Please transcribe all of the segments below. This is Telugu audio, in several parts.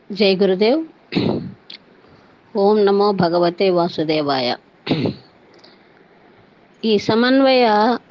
జై గురుదేవ్ ఓం నమో భగవతే వాసుదేవాయ ఈ సమన్వయ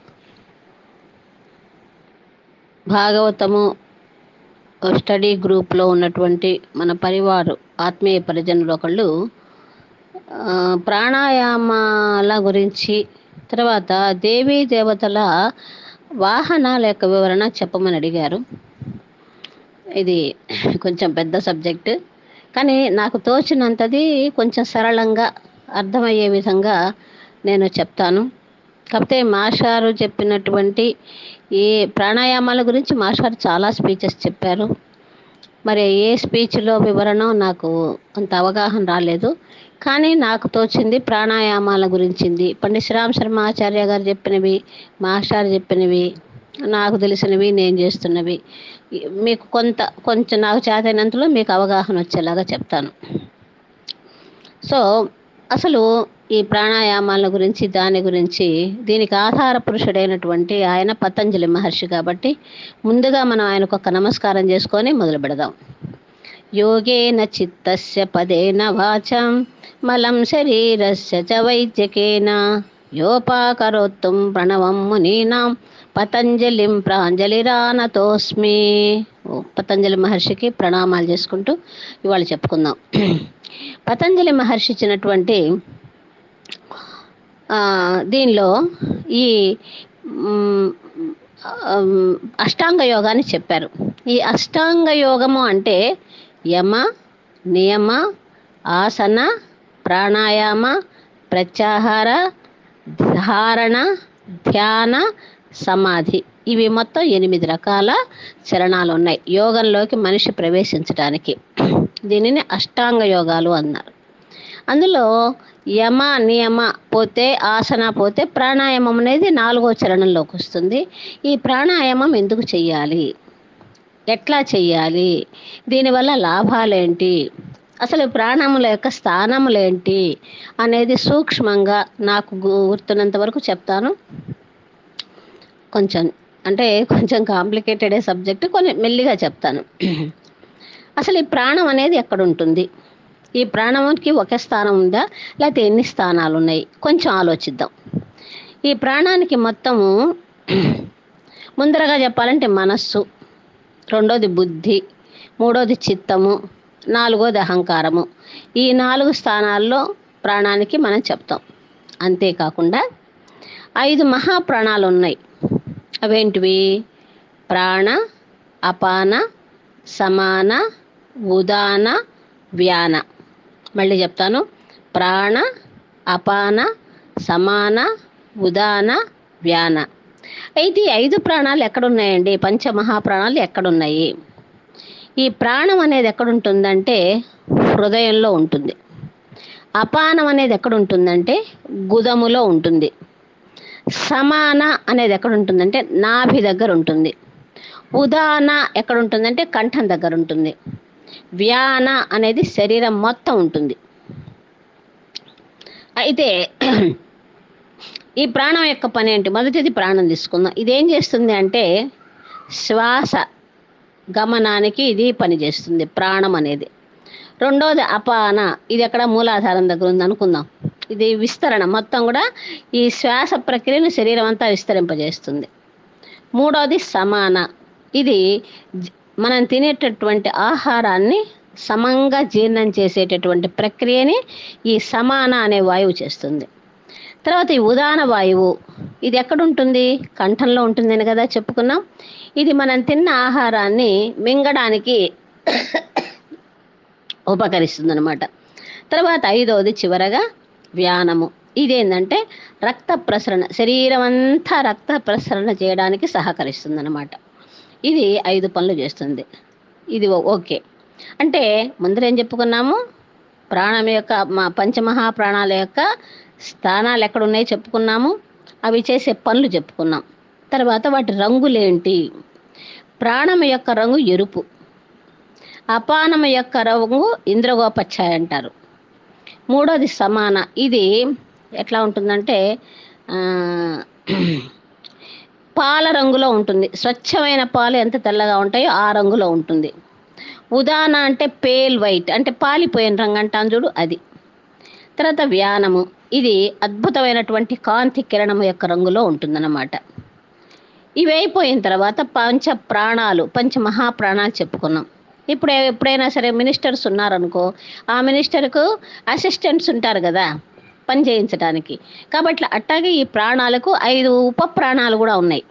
భాగవతము స్టడీ గ్రూప్లో ఉన్నటువంటి మన పరివారు ఆత్మీయ పరిజనులు ఒకళ్ళు ఆ, ప్రాణాయామాల గురించి తర్వాత దేవీ దేవతల వాహనాల యొక్క వివరణ చెప్పమని అడిగారు ఇది కొంచెం పెద్ద సబ్జెక్ట్ కానీ నాకు తోచినంతది కొంచెం సరళంగా అర్థమయ్యే విధంగా నేను చెప్తాను కాకపోతే మాస్టారు చెప్పినటువంటి ఈ ప్రాణాయామాల గురించి మాస్టారు చాలా స్పీచెస్ చెప్పారు మరి ఏ స్పీచ్లో వివరణ నాకు అంత అవగాహన రాలేదు కానీ నాకు తోచింది ప్రాణాయామాల గురించింది పండిత్ శ్రీరామ్ శర్మ ఆచార్య గారు చెప్పినవి మాస్టర్ చెప్పినవి నాకు తెలిసినవి నేను చేస్తున్నవి ఈ- మీకు కొంత కొంచెం నాకు చేతైనంతలో మీకు అవగాహన వచ్చేలాగా చెప్తాను సో అసలు ఈ ప్రాణాయామాల గురించి దాని గురించి దీనికి ఆధార పురుషుడైనటువంటి ఆయన పతంజలి మహర్షి కాబట్టి ముందుగా మనం ఆయనకు ఒక నమస్కారం చేసుకొని మొదలు పెడదాం యోగేన చిత్తస్య పదేన వాచం మలం శరీరస్య చ వైద్యకేన యోపాకరోత్తుం ప్రణవం మునీనాం పతంజలిం ప్రాంజలిరానతోస్మి ఓ పతంజలి మహర్షికి ప్రణామాలు చేసుకుంటూ ఇవాళ చెప్పుకుందాం పతంజలి మహర్షి ఇచ్చినటువంటి ఆ, దీనిలో ఈ మ్, ఆమ్, అష్టాంగ యోగాన్ని చెప్పారు ఈ అష్టాంగ యోగము అంటే యమ నియమ ఆసన ప్రాణాయామ ప్రత్యాహార ధారణ ధ్యాన సమాధి ఇవి మొత్తం ఎనిమిది రకాల చరణాలు ఉన్నాయి యోగంలోకి మనిషి ప్రవేశించడానికి దీనిని అష్టాంగ యోగాలు అన్నారు అందులో యమ నియమ పోతే ఆసన పోతే ప్రాణాయామం అనేది నాలుగో చరణంలోకి వస్తుంది ఈ ప్రాణాయామం ఎందుకు చెయ్యాలి ఎట్లా చెయ్యాలి దీనివల్ల లాభాలేంటి అసలు ప్రాణముల యొక్క స్థానములేంటి అనేది సూక్ష్మంగా నాకు గుర్తున్నంత వరకు చెప్తాను కొంచెం అంటే కొంచెం కాంప్లికేటెడే సబ్జెక్ట్ కొన్ని మెల్లిగా చెప్తాను అసలు ఈ ప్రాణం అనేది ఎక్కడ ఉంటుంది ఈ ప్రాణానికి ఒకే స్థానం ఉందా లేకపోతే ఎన్ని స్థానాలు ఉన్నాయి కొంచెం ఆలోచిద్దాం ఈ ప్రాణానికి మొత్తము ముందరగా చెప్పాలంటే మనస్సు రెండోది బుద్ధి మూడోది చిత్తము నాలుగోది అహంకారము ఈ నాలుగు స్థానాల్లో ప్రాణానికి మనం చెప్తాం అంతేకాకుండా ఐదు మహాప్రాణాలు ఉన్నాయి అవేంటివి ప్రాణ అపాన సమాన ఉదాన వ్యాన మళ్ళీ చెప్తాను ప్రాణ అపాన సమాన ఉదాన వ్యాన అయితే ఈ ఐదు ప్రాణాలు ఎక్కడున్నాయండి పంచమహాప్రాణాలు ఎక్కడున్నాయి ఈ ప్రాణం అనేది ఎక్కడుంటుందంటే హృదయంలో ఉంటుంది అపానం అనేది ఎక్కడుంటుందంటే గుదములో ఉంటుంది సమాన అనేది ఎక్కడ ఉంటుందంటే నాభి దగ్గర ఉంటుంది ఉదాన ఎక్కడ ఉంటుందంటే కంఠం దగ్గర ఉంటుంది వ్యాన అనేది శరీరం మొత్తం ఉంటుంది అయితే ఈ ప్రాణం యొక్క పని ఏంటి మొదటిది ప్రాణం తీసుకుందాం ఇదేం చేస్తుంది అంటే శ్వాస గమనానికి ఇది పని చేస్తుంది ప్రాణం అనేది రెండోది అపాన ఇది ఎక్కడ మూలాధారం దగ్గర ఉంది అనుకుందాం ఇది విస్తరణ మొత్తం కూడా ఈ శ్వాస ప్రక్రియను శరీరం అంతా విస్తరింపజేస్తుంది మూడోది సమాన ఇది జ- మనం తినేటటువంటి ఆహారాన్ని సమంగా జీర్ణం చేసేటటువంటి ప్రక్రియని ఈ సమాన అనే వాయువు చేస్తుంది తర్వాత ఈ ఉదాన వాయువు ఇది ఎక్కడ ఉంటుంది కంఠంలో ఉంటుందని కదా చెప్పుకున్నాం ఇది మనం తిన్న ఆహారాన్ని మింగడానికి ఉపకరిస్తుంది అనమాట తర్వాత ఐదవది చివరగా వ్యానము ఇదేంటంటే రక్త ప్రసరణ శరీరం అంతా రక్త ప్రసరణ చేయడానికి సహకరిస్తుంది అనమాట ఇది ఐదు పనులు చేస్తుంది ఇది ఓ- ఓకే అంటే ముందర ఏం చెప్పుకున్నాము ప్రాణం యొక్క మా పంచమహా ప్రాణాల యొక్క స్థానాలు ఎక్కడ ఉన్నాయో చెప్పుకున్నాము అవి చేసే పనులు చెప్పుకున్నాం తర్వాత వాటి రంగులేంటి ప్రాణం యొక్క రంగు ఎరుపు అపానము యొక్క రంగు ఇంద్రగోపచ్ఛాయ అంటారు మూడోది సమాన ఇది ఎట్లా ఉంటుందంటే ఆ, పాల రంగులో ఉంటుంది స్వచ్ఛమైన పాలు ఎంత తెల్లగా ఉంటాయో ఆ రంగులో ఉంటుంది ఉదాన అంటే పేల్ వైట్ అంటే పాలిపోయిన రంగు అంటాం చూడు అది తర్వాత వ్యానము ఇది అద్భుతమైనటువంటి కాంతి కిరణం యొక్క రంగులో ఉంటుందన్నమాట ఇవి అయిపోయిన తర్వాత పంచ ప్రాణాలు పంచ మహాప్రాణాలు చెప్పుకున్నాం ఇప్పుడు ఎప్పుడైనా సరే మినిస్టర్స్ ఉన్నారనుకో ఆ మినిస్టర్కు అసిస్టెంట్స్ ఉంటారు కదా పని చేయించడానికి కాబట్టి అట్టాగే ఈ ప్రాణాలకు ఐదు ఉప ప్రాణాలు కూడా ఉన్నాయి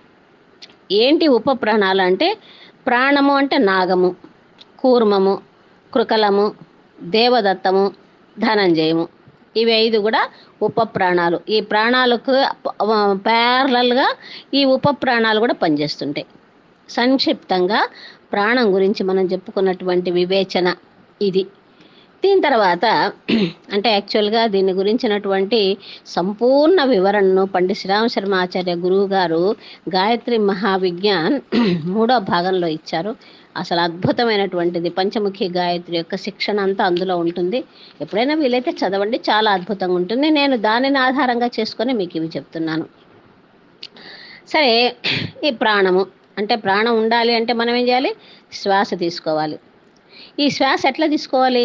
ఏంటి ఉప ప్రాణాలు అంటే ప్రాణము అంటే నాగము కూర్మము కృకలము దేవదత్తము ధనంజయము ఇవి ఐదు కూడా ఉప ప్రాణాలు ఈ ప్రాణాలకు ప్యారలల్గా ఈ ఉప ప్రాణాలు కూడా పనిచేస్తుంటాయి సంక్షిప్తంగా ప్రాణం గురించి మనం చెప్పుకున్నటువంటి వివేచన ఇది దీని తర్వాత అంటే యాక్చువల్గా దీని గురించినటువంటి సంపూర్ణ వివరణను పండిత శ్రీరామ శర్మ ఆచార్య గురువు గారు గాయత్రి మహావిజ్ఞాన్ మూడో భాగంలో ఇచ్చారు అసలు అద్భుతమైనటువంటిది పంచముఖి గాయత్రి యొక్క శిక్షణ అంతా అందులో ఉంటుంది ఎప్పుడైనా వీలైతే చదవండి చాలా అద్భుతంగా ఉంటుంది నేను దానిని ఆధారంగా చేసుకొని మీకు ఇవి చెప్తున్నాను సరే ఈ ప్రాణము అంటే ప్రాణం ఉండాలి అంటే మనం ఏం చేయాలి శ్వాస తీసుకోవాలి ఈ శ్వాస ఎట్లా తీసుకోవాలి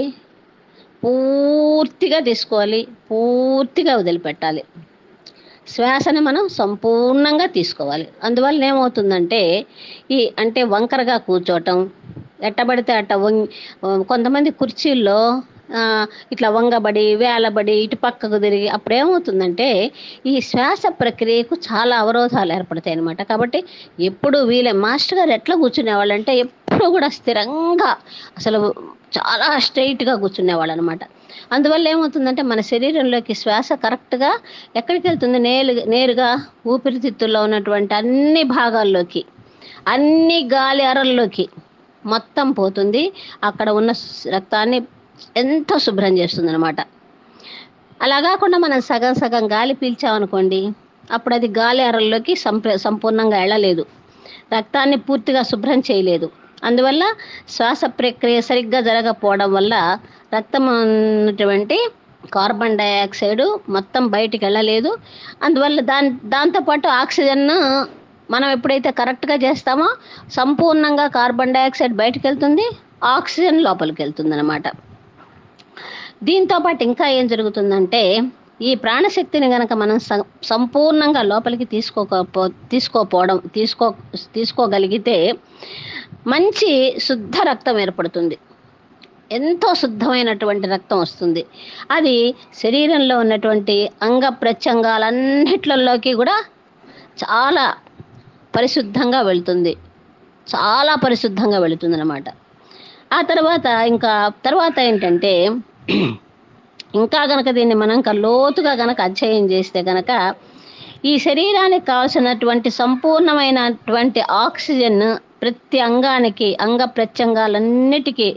పూర్తిగా తీసుకోవాలి పూర్తిగా వదిలిపెట్టాలి శ్వాసను మనం సంపూర్ణంగా తీసుకోవాలి అందువల్ల ఏమవుతుందంటే ఈ అంటే వంకరగా కూర్చోవటం ఎట్టబడితే అట్ట వంగి కొంతమంది కుర్చీల్లో ఇట్లా వంగబడి వేలబడి ఇటు పక్కకు తిరిగి అప్పుడు ఏమవుతుందంటే ఈ శ్వాస ప్రక్రియకు చాలా అవరోధాలు ఏర్పడతాయి అనమాట కాబట్టి ఎప్పుడు వీలే మాస్టర్ గారు ఎట్లా కూర్చునేవాళ్ళు అంటే ఎప్పుడు కూడా స్థిరంగా అసలు చాలా స్ట్రైట్గా కూర్చునేవాళ్ళు అనమాట అందువల్ల ఏమవుతుందంటే మన శరీరంలోకి శ్వాస కరెక్ట్గా ఎక్కడికి వెళ్తుంది నేరు నేరుగా ఊపిరితిత్తుల్లో ఉన్నటువంటి అన్ని భాగాల్లోకి అన్ని గాలి అరల్లోకి మొత్తం పోతుంది అక్కడ ఉన్న రక్తాన్ని ఎంతో శుభ్రం చేస్తుంది అనమాట అలా కాకుండా మనం సగం సగం గాలి పీల్చామనుకోండి అప్పుడు అది గాలి అరల్లోకి సంప సంపూర్ణంగా వెళ్ళలేదు రక్తాన్ని పూర్తిగా శుభ్రం చేయలేదు అందువల్ల శ్వాస ప్రక్రియ సరిగ్గా జరగకపోవడం వల్ల రక్తం ఉన్నటువంటి కార్బన్ డైఆక్సైడ్ మొత్తం బయటికి వెళ్ళలేదు అందువల్ల దాని దాంతోపాటు ఆక్సిజన్ మనం ఎప్పుడైతే కరెక్ట్గా చేస్తామో సంపూర్ణంగా కార్బన్ డైఆక్సైడ్ బయటకు వెళ్తుంది ఆక్సిజన్ లోపలికి వెళ్తుంది అనమాట దీంతో పాటు ఇంకా ఏం జరుగుతుందంటే ఈ ప్రాణశక్తిని గనక మనం సంపూర్ణంగా లోపలికి తీసుకోకపో తీసుకోపోవడం తీసుకో తీసుకోగలిగితే మంచి శుద్ధ రక్తం ఏర్పడుతుంది ఎంతో శుద్ధమైనటువంటి రక్తం వస్తుంది అది శరీరంలో ఉన్నటువంటి అంగ ప్రత్యంగాలన్నిట్లలోకి కూడా చాలా పరిశుద్ధంగా వెళుతుంది చాలా పరిశుద్ధంగా వెళుతుంది అనమాట ఆ తర్వాత ఇంకా తర్వాత ఏంటంటే ఇంకా గనక దీన్ని మనం లోతుగా గనక అధ్యయనం చేస్తే గనక ఈ శరీరానికి కావాల్సినటువంటి సంపూర్ణమైనటువంటి ఆక్సిజన్ ప్రతి అంగానికి అంగ ప్రత్యంగాలన్నిటికీ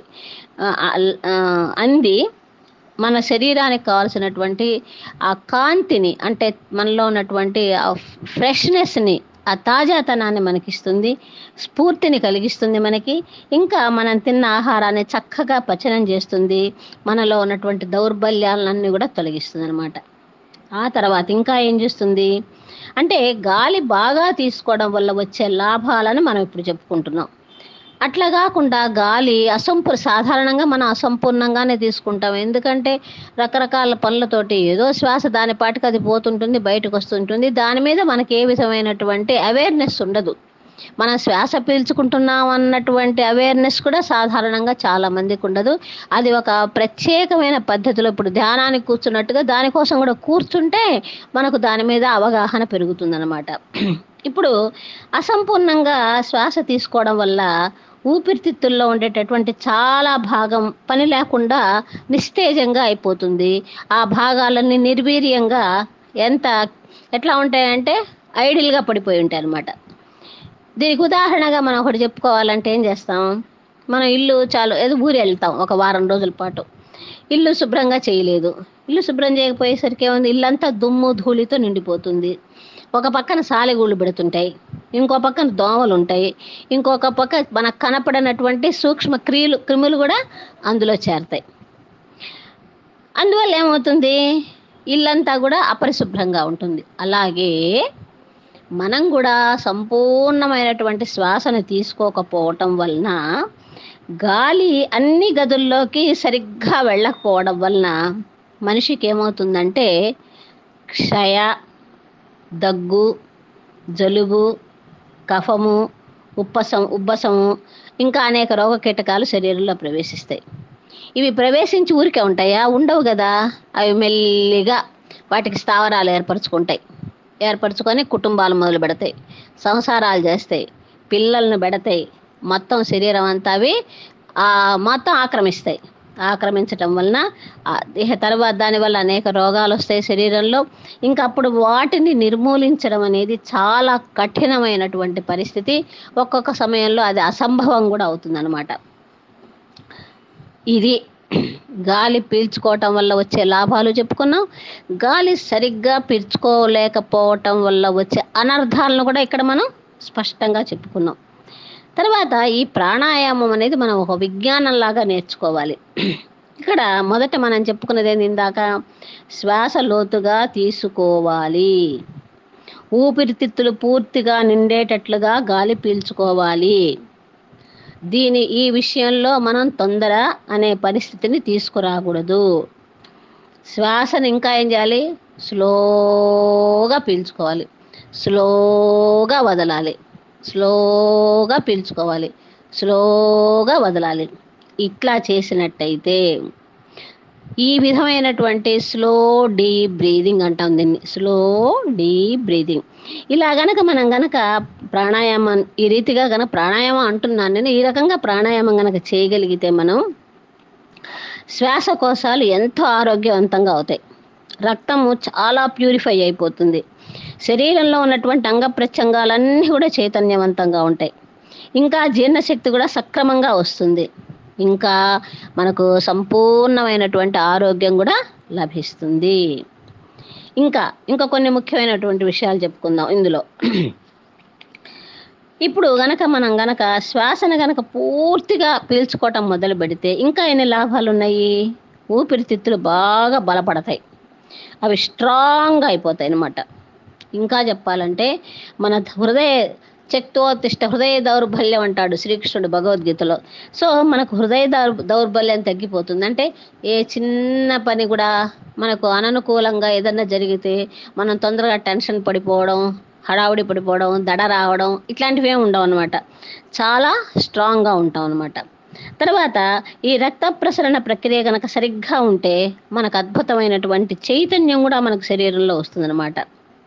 అంది మన శరీరానికి కావాల్సినటువంటి ఆ కాంతిని అంటే మనలో ఉన్నటువంటి ఆ ఫ్రెష్నెస్ని ఆ తాజాతనాన్ని మనకిస్తుంది స్ఫూర్తిని కలిగిస్తుంది మనకి ఇంకా మనం తిన్న ఆహారాన్ని చక్కగా పచనం చేస్తుంది మనలో ఉన్నటువంటి దౌర్బల్యాలన్నీ కూడా తొలగిస్తుంది అనమాట ఆ తర్వాత ఇంకా ఏం చేస్తుంది అంటే గాలి బాగా తీసుకోవడం వల్ల వచ్చే లాభాలను మనం ఇప్పుడు చెప్పుకుంటున్నాం అట్లా కాకుండా గాలి అసంపూ సాధారణంగా మనం అసంపూర్ణంగానే తీసుకుంటాం ఎందుకంటే రకరకాల పనులతోటి ఏదో శ్వాస దాని పాటికి అది పోతుంటుంది బయటకు వస్తుంటుంది దాని మీద మనకి ఏ విధమైనటువంటి అవేర్నెస్ ఉండదు మనం శ్వాస పీల్చుకుంటున్నాం అన్నటువంటి అవేర్నెస్ కూడా సాధారణంగా చాలా మందికి ఉండదు అది ఒక ప్రత్యేకమైన పద్ధతిలో ఇప్పుడు ధ్యానానికి కూర్చున్నట్టుగా దానికోసం కూడా కూర్చుంటే మనకు దాని మీద అవగాహన పెరుగుతుందన్నమాట ఇప్పుడు అసంపూర్ణంగా శ్వాస తీసుకోవడం వల్ల ఊపిరితిత్తుల్లో ఉండేటటువంటి చాలా భాగం పని లేకుండా నిస్తేజంగా అయిపోతుంది ఆ భాగాలన్నీ నిర్వీర్యంగా ఎంత ఎట్లా ఉంటాయంటే ఐడిల్గా పడిపోయి ఉంటాయి అన్నమాట దీనికి ఉదాహరణగా మనం ఒకటి చెప్పుకోవాలంటే ఏం చేస్తాం మనం ఇల్లు చాలు ఏదో ఊరి వెళ్తాం ఒక వారం రోజుల పాటు ఇల్లు శుభ్రంగా చేయలేదు ఇల్లు శుభ్రం చేయకపోయేసరికి ఏముంది ఇల్లంతా దుమ్ము ధూళితో నిండిపోతుంది ఒక పక్కన సాలెగూళ్ళు పెడుతుంటాయి ఇంకో పక్కన దోమలు ఉంటాయి ఇంకొక పక్క మనకు కనపడినటువంటి సూక్ష్మ క్రియలు క్రిములు కూడా అందులో చేరతాయి అందువల్ల ఏమవుతుంది ఇల్లంతా కూడా అపరిశుభ్రంగా ఉంటుంది అలాగే మనం కూడా సంపూర్ణమైనటువంటి శ్వాసను తీసుకోకపోవటం వలన గాలి అన్ని గదుల్లోకి సరిగ్గా వెళ్ళకపోవడం వలన మనిషికి ఏమవుతుందంటే క్షయ దగ్గు జలుబు కఫము ఉప్పసం ఉబ్బసము ఇంకా అనేక రోగ కీటకాలు శరీరంలో ప్రవేశిస్తాయి ఇవి ప్రవేశించి ఊరికే ఉంటాయా ఉండవు కదా అవి మెల్లిగా వాటికి స్థావరాలు ఏర్పరచుకుంటాయి ఏర్పరచుకొని కుటుంబాలు మొదలు పెడతాయి సంసారాలు చేస్తాయి పిల్లల్ని పెడతాయి మొత్తం శరీరం అంతా అవి ఆ మొత్తం ఆక్రమిస్తాయి ఆక్రమించటం వలన ఆ దేహ తర్వాత దానివల్ల అనేక రోగాలు వస్తాయి శరీరంలో ఇంకా అప్పుడు వాటిని నిర్మూలించడం అనేది చాలా కఠినమైనటువంటి పరిస్థితి ఒక్కొక్క సమయంలో అది అసంభవం కూడా అవుతుందన్నమాట ఇది గాలి పీల్చుకోవటం వల్ల వచ్చే లాభాలు చెప్పుకున్నాం గాలి సరిగ్గా పీల్చుకోలేకపోవటం వల్ల వచ్చే అనర్థాలను కూడా ఇక్కడ మనం స్పష్టంగా చెప్పుకున్నాం తర్వాత ఈ ప్రాణాయామం అనేది మనం ఒక విజ్ఞానంలాగా నేర్చుకోవాలి ఇక్కడ మొదట మనం చెప్పుకున్నది ఏంది ఇందాక శ్వాస లోతుగా తీసుకోవాలి ఊపిరితిత్తులు పూర్తిగా నిండేటట్లుగా గాలి పీల్చుకోవాలి దీని ఈ విషయంలో మనం తొందర అనే పరిస్థితిని తీసుకురాకూడదు శ్వాసను ఇంకా ఏం చేయాలి స్లోగా పీల్చుకోవాలి స్లోగా వదలాలి స్లోగా పీల్చుకోవాలి స్లోగా వదలాలి ఇట్లా చేసినట్టయితే ఈ విధమైనటువంటి స్లో డీప్ బ్రీదింగ్ అంటాం దీన్ని స్లో డీప్ బ్రీదింగ్ ఇలా గనక మనం గనక ప్రాణాయామం ఈ రీతిగా గనక ప్రాణాయామం అంటున్నాను నేను ఈ రకంగా ప్రాణాయామం గనక చేయగలిగితే మనం శ్వాసకోశాలు ఎంతో ఆరోగ్యవంతంగా అవుతాయి రక్తము చాలా ప్యూరిఫై అయిపోతుంది శరీరంలో ఉన్నటువంటి అంగ ప్రత్యంగాలన్నీ కూడా చైతన్యవంతంగా ఉంటాయి ఇంకా జీర్ణశక్తి కూడా సక్రమంగా వస్తుంది ఇంకా మనకు సంపూర్ణమైనటువంటి ఆరోగ్యం కూడా లభిస్తుంది ఇంకా ఇంకా కొన్ని ముఖ్యమైనటువంటి విషయాలు చెప్పుకుందాం ఇందులో ఇప్పుడు గనక మనం గనక శ్వాసను గనక పూర్తిగా పీల్చుకోవటం మొదలు పెడితే ఇంకా ఎన్ని లాభాలు ఉన్నాయి ఊపిరితిత్తులు బాగా బలపడతాయి అవి స్ట్రాంగ్గా అయిపోతాయి అన్నమాట ఇంకా చెప్పాలంటే మన హృదయ శక్తోత్తిష్ట హృదయ దౌర్బల్యం అంటాడు శ్రీకృష్ణుడు భగవద్గీతలో సో మనకు హృదయ దౌర్ దౌర్బల్యం తగ్గిపోతుంది అంటే ఏ చిన్న పని కూడా మనకు అననుకూలంగా ఏదన్నా జరిగితే మనం తొందరగా టెన్షన్ పడిపోవడం హడావుడి పడిపోవడం దడ రావడం ఇట్లాంటివి ఏమి ఉండవు అనమాట చాలా స్ట్రాంగ్గా ఉంటాం అనమాట తర్వాత ఈ రక్త ప్రసరణ ప్రక్రియ కనుక సరిగ్గా ఉంటే మనకు అద్భుతమైనటువంటి చైతన్యం కూడా మనకు శరీరంలో వస్తుందన్నమాట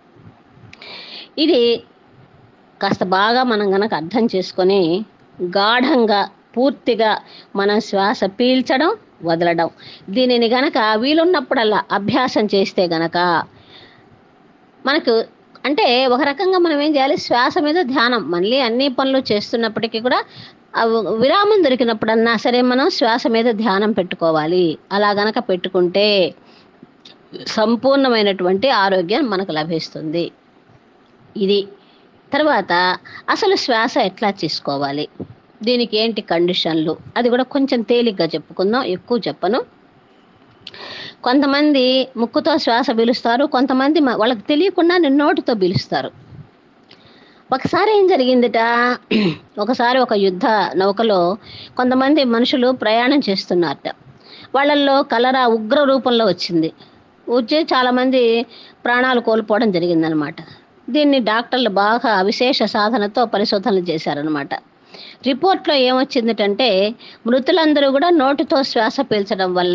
ఇది కాస్త బాగా మనం గనక అర్థం చేసుకొని గాఢంగా పూర్తిగా మనం శ్వాస పీల్చడం వదలడం దీనిని గనక వీలున్నప్పుడల్లా అభ్యాసం చేస్తే గనక మనకు అంటే ఒక రకంగా మనం ఏం చేయాలి శ్వాస మీద ధ్యానం మళ్ళీ అన్ని పనులు చేస్తున్నప్పటికీ కూడా ఆ విరామం దొరికినప్పుడన్నా సరే మనం శ్వాస మీద ధ్యానం పెట్టుకోవాలి అలా గనక పెట్టుకుంటే సంపూర్ణమైనటువంటి ఆరోగ్యం మనకు లభిస్తుంది ఇది తర్వాత అసలు శ్వాస ఎట్లా తీసుకోవాలి దీనికి ఏంటి కండిషన్లు అది కూడా కొంచెం తేలిగ్గా చెప్పుకుందాం ఎక్కువ చెప్పను కొంతమంది ముక్కుతో శ్వాస పీలుస్తారు కొంతమంది మ- వాళ్ళకి తెలియకుండా నోటితో పీలుస్తారు ఒకసారి ఏం జరిగిందిట ఒకసారి ఒక యుద్ధ నౌకలో కొంతమంది మనుషులు ప్రయాణం చేస్తున్నారట వాళ్ళల్లో కలరా ఉగ్ర రూపంలో వచ్చింది వచ్చి చాలామంది ప్రాణాలు కోల్పోవడం జరిగిందనమాట దీన్ని డాక్టర్లు బాగా విశేష సాధనతో పరిశోధనలు చేశారనమాట రిపోర్ట్లో ఏమొచ్చిందిటంటే మృతులందరూ కూడా నోటితో శ్వాస పీల్చడం వల్ల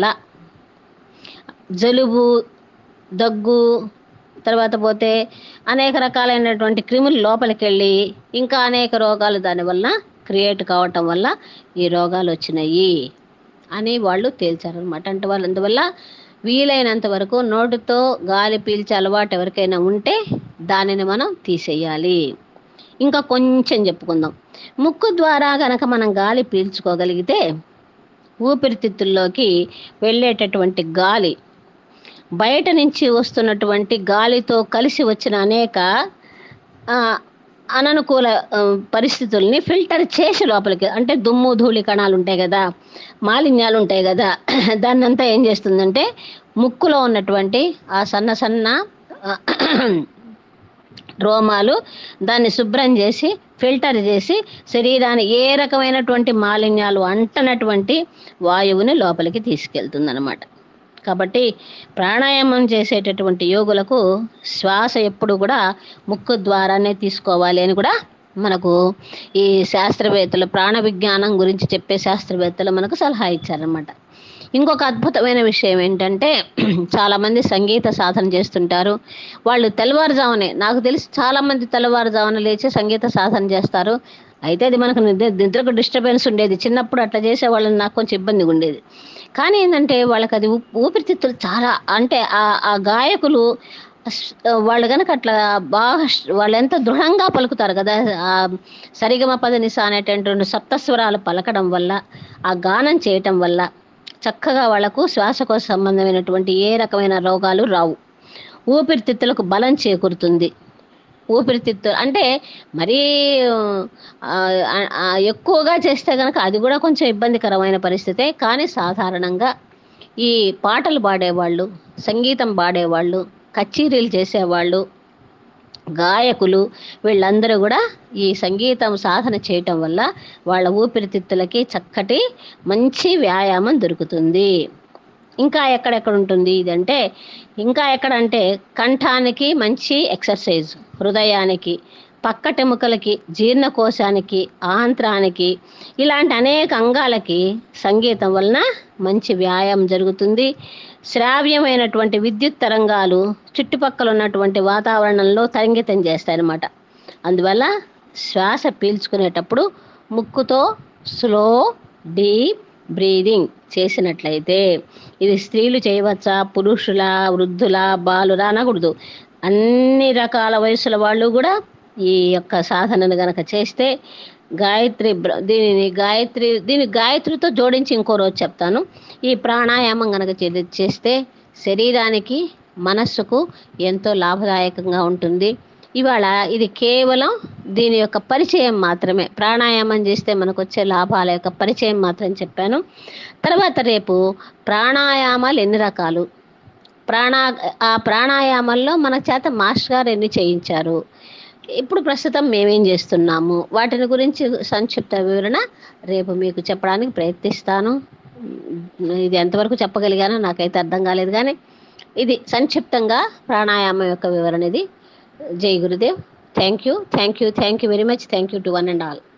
జలుబు దగ్గు తర్వాత పోతే అనేక రకాలైనటువంటి క్రిములు లోపలికి వెళ్ళి ఇంకా అనేక రోగాలు దానివల్ల క్రియేట్ కావటం వల్ల ఈ రోగాలు వచ్చినాయి అని వాళ్ళు తేల్చారనమాట అంటే వాళ్ళు అందువల్ల వీలైనంత వరకు నోటితో గాలి పీల్చే అలవాటు ఎవరికైనా ఉంటే దానిని మనం తీసేయాలి ఇంకా కొంచెం చెప్పుకుందాం ముక్కు ద్వారా గనక మనం గాలి పీల్చుకోగలిగితే ఊపిరితిత్తుల్లోకి వెళ్ళేటటువంటి గాలి బయట నుంచి వస్తున్నటువంటి గాలితో కలిసి వచ్చిన అనేక ఆ, అననుకూల ఆ, పరిస్థితుల్ని ఫిల్టర్ చేసి లోపలికి అంటే దుమ్ము ధూళి కణాలు ఉంటాయి కదా మాలిన్యాలు ఉంటాయి కదా దాన్నంతా ఏం చేస్తుందంటే ముక్కులో ఉన్నటువంటి ఆ సన్న సన్న ఆ, రోమాలు దాన్ని శుభ్రం చేసి ఫిల్టర్ చేసి శరీరాన్ని ఏ రకమైనటువంటి మాలిన్యాలు అంటనటువంటి వాయువుని లోపలికి తీసుకెళ్తుందన్నమాట కాబట్టి ప్రాణాయామం చేసేటటువంటి యోగులకు శ్వాస ఎప్పుడు కూడా ముక్కు ద్వారానే తీసుకోవాలి అని కూడా మనకు ఈ శాస్త్రవేత్తలు ప్రాణ విజ్ఞానం గురించి చెప్పే శాస్త్రవేత్తలు మనకు సలహా ఇచ్చారనమాట ఇంకొక అద్భుతమైన విషయం ఏంటంటే చాలామంది సంగీత సాధన చేస్తుంటారు వాళ్ళు తెల్లవారుజామునే నాకు తెలిసి చాలామంది తెల్లవారుజామున లేచి సంగీత సాధన చేస్తారు అయితే అది మనకు నిద్ర నిద్రకు డిస్టర్బెన్స్ ఉండేది చిన్నప్పుడు అట్లా చేసే వాళ్ళని నాకు కొంచెం ఇబ్బందిగా ఉండేది కానీ ఏంటంటే వాళ్ళకి అది ఊ- ఊపిరితిత్తులు చాలా అంటే ఆ ఆ గాయకులు స్- వాళ్ళు కనుక అట్లా బాగా sh- వాళ్ళు ఎంత దృఢంగా పలుకుతారు కదా ఆ సరిగమ పదనిస అనేటటువంటి సప్తస్వరాలు పలకడం వల్ల ఆ గానం చేయటం వల్ల చక్కగా వాళ్ళకు శ్వాసకోశ సంబంధమైనటువంటి ఏ రకమైన రోగాలు రావు ఊపిరితిత్తులకు బలం చేకూరుతుంది ఊపిరితిత్తు అంటే మరీ ఆ, ఆ, ఎక్కువగా చేస్తే కనుక అది కూడా కొంచెం ఇబ్బందికరమైన పరిస్థితే కానీ సాధారణంగా ఈ పాటలు పాడేవాళ్ళు సంగీతం పాడేవాళ్ళు కచేరీలు చేసేవాళ్ళు గాయకులు వీళ్ళందరూ కూడా ఈ సంగీతం సాధన చేయటం వల్ల వాళ్ళ ఊపిరితిత్తులకి చక్కటి మంచి వ్యాయామం దొరుకుతుంది ఇంకా ఎక్కడెక్కడ ఉంటుంది ఇదంటే ఇంకా ఎక్కడంటే కంఠానికి మంచి ఎక్సర్సైజ్ హృదయానికి పక్కటెముకలకి జీర్ణకోశానికి ఆంత్రానికి ఇలాంటి అనేక అంగాలకి సంగీతం వలన మంచి వ్యాయామం జరుగుతుంది శ్రావ్యమైనటువంటి విద్యుత్ తరంగాలు చుట్టుపక్కల ఉన్నటువంటి వాతావరణంలో తరంగితం చేస్తాయన్నమాట అందువల్ల శ్వాస పీల్చుకునేటప్పుడు ముక్కుతో స్లో డీప్ బ్రీదింగ్ చేసినట్లయితే ఇది స్త్రీలు చేయవచ్చా పురుషుల వృద్ధుల బాలురా అనకూడదు అన్ని రకాల వయసుల వాళ్ళు కూడా ఈ యొక్క సాధనను గనక చేస్తే గాయత్రి బ్ర- దీనిని గాయత్రి దీని గాయత్రితో జోడించి ఇంకో రోజు చెప్తాను ఈ ప్రాణాయామం గనక చే- చేస్తే శరీరానికి మనస్సుకు ఎంతో లాభదాయకంగా ఉంటుంది ఇవాళ ఇది కేవలం దీని యొక్క పరిచయం మాత్రమే ప్రాణాయామం చేస్తే మనకు వచ్చే లాభాల యొక్క పరిచయం మాత్రం చెప్పాను తర్వాత రేపు ప్రాణాయామాలు ఎన్ని రకాలు ప్రాణా ఆ ప్రాణాయామాల్లో మన చేత మాస్టర్ గారు ఎన్ని చేయించారు ఇప్పుడు ప్రస్తుతం మేమేం చేస్తున్నాము వాటిని గురించి సంక్షిప్త వివరణ రేపు మీకు చెప్పడానికి ప్రయత్నిస్తాను ఇది ఎంతవరకు చెప్పగలిగానో నాకైతే అర్థం కాలేదు కానీ ఇది సంక్షిప్తంగా ప్రాణాయామం యొక్క వివరణ ఇది జై Gurudev thank you thank you thank you very much thank you to one and all